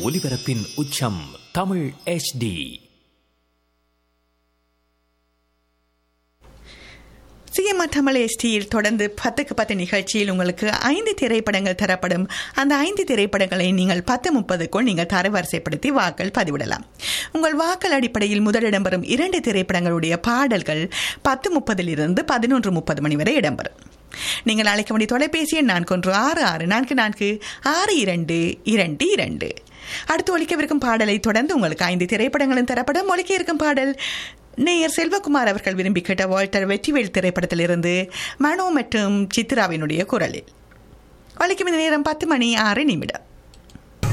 ஒலிபரப்பின் உச்சம் Tamil HD CMR Tamil எஸ்டியில் தொடர்ந்து பத்துக்கு பத்து நிகழ்ச்சியில் உங்களுக்கு ஐந்து திரைப்படங்கள் தரப்படும் அந்த ஐந்து திரைப்படங்களை நீங்கள் பத்து முப்பதுக்குள் நீங்கள் தரவரிசைப்படுத்தி வாக்கள் பதிவிடலாம் உங்கள் வாக்கள் அடிப்படையில் முதல் இடம்பெறும் இரண்டு திரைப்படங்களுடைய பாடல்கள் பத்து முப்பதிலிருந்து பதினொன்று முப்பது மணி வரை இடம்பெறும் நீங்கள் அழைக்க வேண்டிய தொலைபேசி எண் நான்கு ஒன்று ஆறு ஆறு நான்கு நான்கு ஆறு இரண்டு இரண்டு இரண்டு அடுத்து ஒலிக்கவிருக்கும் பாடலை தொடர்ந்து உங்களுக்கு ஐந்து திரைப்படங்களும் தரப்படும் ஒலிக்க இருக்கும் பாடல் நேயர் செல்வகுமார் அவர்கள் விரும்பி கேட்ட வால்டர் வெற்றிவேல் திரைப்படத்திலிருந்து மனோ மற்றும் சித்ராவினுடைய குரலில் ஒலிக்கும் இந்த நேரம் பத்து மணி ஆறு நிமிடம்